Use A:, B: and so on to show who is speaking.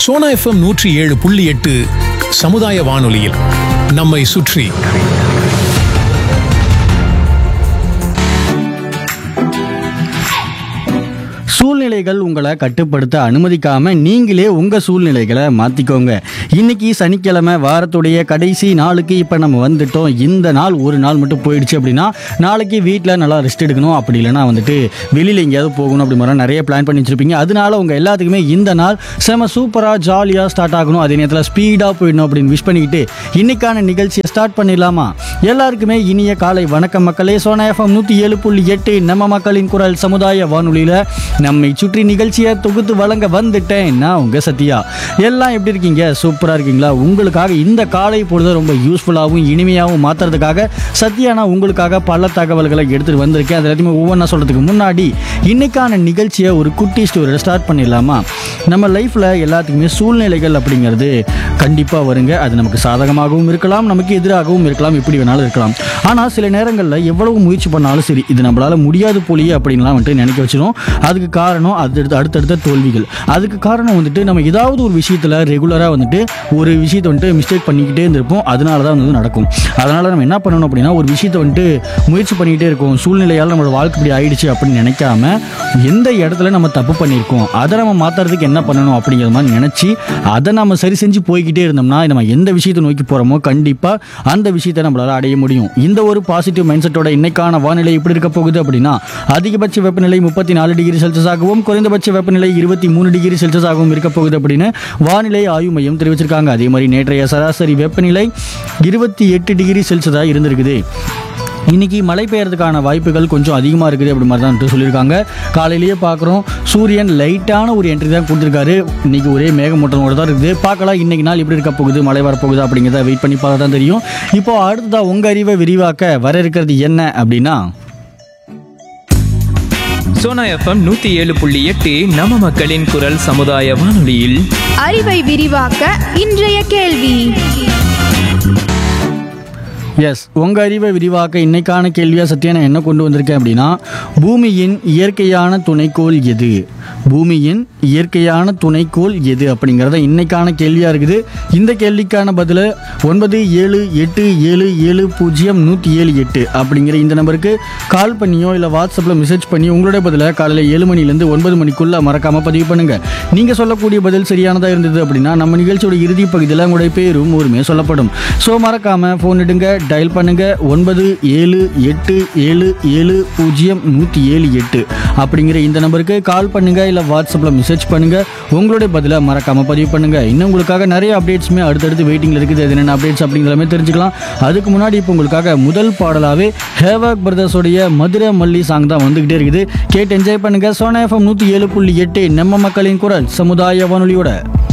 A: Sona FM நூற்றி ஏழு புள்ளி எட்டு சமுதாய வானொலியில் நம்மை சுற்றி
B: சூழ்நிலைகள் உங்களை கட்டுப்படுத்த அனுமதிக்காம நீங்களே உங்க சூழ்நிலைகளை மாத்திக்கோங்க இன்னைக்கு சனிக்கிழமை வாரத்துடைய கடைசி நாளுக்கு இப்ப நம்ம வந்துட்டோம் இந்த நாள் ஒரு நாள் மட்டும் போயிடுச்சு அப்படின்னா நாளைக்கு வீட்டில் நல்லா ரெஸ்ட் எடுக்கணும் அப்படி இல்லைன்னா வந்துட்டு வெளியில எங்கேயாவது போகணும் அப்படி மாதிரி நிறைய பிளான் பண்ணி வச்சிருப்பீங்க அதனால உங்க எல்லாத்துக்குமே இந்த நாள் செம சூப்பரா ஜாலியா ஸ்டார்ட் ஆகணும் அதே நேரத்தில் ஸ்பீடா போயிடணும் அப்படின்னு விஷ் பண்ணிக்கிட்டு இன்னைக்கான நிகழ்ச்சியை ஸ்டார்ட் பண்ணிடலாமா எல்லாருக்குமே இனிய காலை வணக்கம் மக்களே சோனா எஃப்எம் நூற்றி ஏழு புள்ளி எட்டு நம்ம மக்களின் குரல் சமுதாய வானொலியில் நம்மை சுற்றி நிகழ்ச்சியை தொகுத்து வழங்க வந்துட்டேன் நான் உங்க சத்யா எல்லாம் எப்படி இருக்கீங்க சூப்பராக இருக்கீங்களா உங்களுக்காக இந்த காலை பொழுது ரொம்ப யூஸ்ஃபுல்லாகவும் இனிமையாகவும் மாற்றுறதுக்காக சத்யா நான் உங்களுக்காக பல தகவல்களை எடுத்துகிட்டு வந்திருக்கேன் அது எல்லாத்தையுமே ஒவ்வொன்றா சொல்கிறதுக்கு முன்னாடி இன்னைக்கான நிகழ்ச்சியை ஒரு குட்டி ஸ்டோரியில் ஸ்டார்ட் பண்ணிடலாமா நம்ம லைஃப்பில் எல்லாத்துக்குமே சூழ்நிலைகள் அப்படிங்கிறது கண்டிப்பாக வருங்க அது நமக்கு சாதகமாகவும் இருக்கலாம் நமக்கு எதிராகவும் இருக்கலாம் எப்படி வேணாலும் இருக்கலாம் ஆனால் சில நேரங்களில் எவ்வளவு முயற்சி பண்ணாலும் சரி இது நம்மளால முடியாது போலியே அப்படின்லாம் வந்துட்டு நினைக்க வச்சிடும் அதுக்கு காரணம் அடுத்தடுத்த அடுத்தடுத்த தோல்விகள் அதுக்கு காரணம் வந்துட்டு நம்ம ஏதாவது ஒரு விஷயத்தில் ரெகுலராக வந்துட்டு ஒரு விஷயத்தை வந்துட்டு மிஸ்டேக் பண்ணிக்கிட்டே இருந்திருப்போம் அதனால தான் வந்து நடக்கும் அதனால நம்ம என்ன பண்ணணும் அப்படின்னா ஒரு விஷயத்தை வந்துட்டு முயற்சி பண்ணிக்கிட்டே இருக்கோம் சூழ்நிலையால் நம்மளோட வாழ்க்கை இப்படி ஆயிடுச்சு அப்படின்னு நினைக்காம எந்த இடத்துல நம்ம தப்பு பண்ணியிருக்கோம் அதை நம்ம மாற்றுறதுக்கு என்ன பண்ணணும் அப்படிங்கிற மாதிரி நினச்சி அதை நம்ம சரி செஞ்சு போய்கிட்டே இருந்தோம்னா நம்ம எந்த விஷயத்தை நோக்கி போகிறோமோ கண்டிப்பாக அந்த விஷயத்தை நம்மளால அடைய முடியும் இந்த ஒரு பாசிட்டிவ் மைண்ட் செட்டோட இன்னைக்கான வானிலை எப்படி இருக்க போகுது அப்படின்னா அதிகபட்ச வெப்பநிலை முப்பத்தி நாலு டிகிரி செல்சியஸ் ஆகவும் குறைந்தபட்ச வெப்பநிலை இருபத்தி மூணு டிகிரி செல்சியஸ் ஆகவும் இருக்க போகுது அப்படின்னு வானிலை ஆய்வு மையம் தெரிவிச்சிருக்காங்க அதே மாதிரி நேற்றைய சராசரி வெப்பநிலை இருபத்தி எட்டு டிகிரி செல்சியஸாக இருந்திருக்குது இன்னைக்கு மழை பெய்யறதுக்கான வாய்ப்புகள் கொஞ்சம் அதிகமாக இருக்குது அப்படி மாதிரி தான் வந்துட்டு சொல்லியிருக்காங்க காலையிலேயே பார்க்குறோம் சூரியன் லைட்டான ஒரு என்ட்ரி தான் கொடுத்துருக்காரு இன்னைக்கு ஒரே மேகமூட்டமோட தான் இருக்குது பார்க்கலாம் இன்னைக்கு நாள் எப்படி இருக்க போகுது மழை வரப்போகுது அப்படிங்கிறத வெயிட் பண்ணி பார்த்தா தான் தெரியும் இப்போ அடுத்ததாக உங்கள் அறிவை விரிவாக்க வர இருக்கிறது என்ன அப்படின்னா
C: சோனா எஃப்எம் நூத்தி ஏழு புள்ளி எட்டு நம்ம மக்களின் குரல் சமுதாய வானொலியில்
D: அறிவை விரிவாக்க இன்றைய கேள்வி
B: எஸ் உங்கள் அறிவை விரிவாக்க இன்னைக்கான கேள்வியாக சத்யா நான் என்ன கொண்டு வந்திருக்கேன் அப்படின்னா பூமியின் இயற்கையான துணைக்கோள் எது பூமியின் இயற்கையான துணைக்கோள் எது அப்படிங்கிறத இன்னைக்கான கேள்வியாக இருக்குது இந்த கேள்விக்கான பதில் ஒன்பது ஏழு எட்டு ஏழு ஏழு பூஜ்ஜியம் நூற்றி ஏழு எட்டு அப்படிங்கிற இந்த நம்பருக்கு கால் பண்ணியோ இல்லை வாட்ஸ்அப்பில் மெசேஜ் பண்ணி உங்களுடைய பதிலை காலையில் ஏழு மணிலேருந்து ஒன்பது மணிக்குள்ளே மறக்காமல் பதிவு பண்ணுங்கள் நீங்கள் சொல்லக்கூடிய பதில் சரியானதாக இருந்தது அப்படின்னா நம்ம நிகழ்ச்சியோட இறுதி பகுதியில் உங்களுடைய பேரும் ஊருமே சொல்லப்படும் ஸோ மறக்காமல் ஃபோன் எடுங்க டயல் பண்ணுங்க ஒன்பது ஏழு எட்டு ஏழு ஏழு பூஜ்ஜியம் நூற்றி ஏழு எட்டு அப்படிங்கிற இந்த நம்பருக்கு கால் பண்ணுங்க இல்லை வாட்ஸ்அப்பில் மெசேஜ் பண்ணுங்க உங்களுடைய பதிலை மறக்காம பதிவு பண்ணுங்க இன்னும் உங்களுக்காக நிறைய அப்டேட்ஸுமே அடுத்தடுத்து வெயிட்டிங்கில் இருக்குது அது என்னென்ன அப்டேட்ஸ் அப்படிங்கிறமே தெரிஞ்சுக்கலாம் அதுக்கு முன்னாடி இப்போ உங்களுக்காக முதல் பாடலாவே ஹேவாக் பிரதர்ஸோடைய மதுரை மல்லி சாங் தான் வந்துகிட்டே இருக்குது கேட்டு என்ஜாய் பண்ணுங்க சோனா எஃப்எம் நூற்றி ஏழு புள்ளி எட்டு நம்ம மக்களின் குரல் சமுதாய வானொலியோட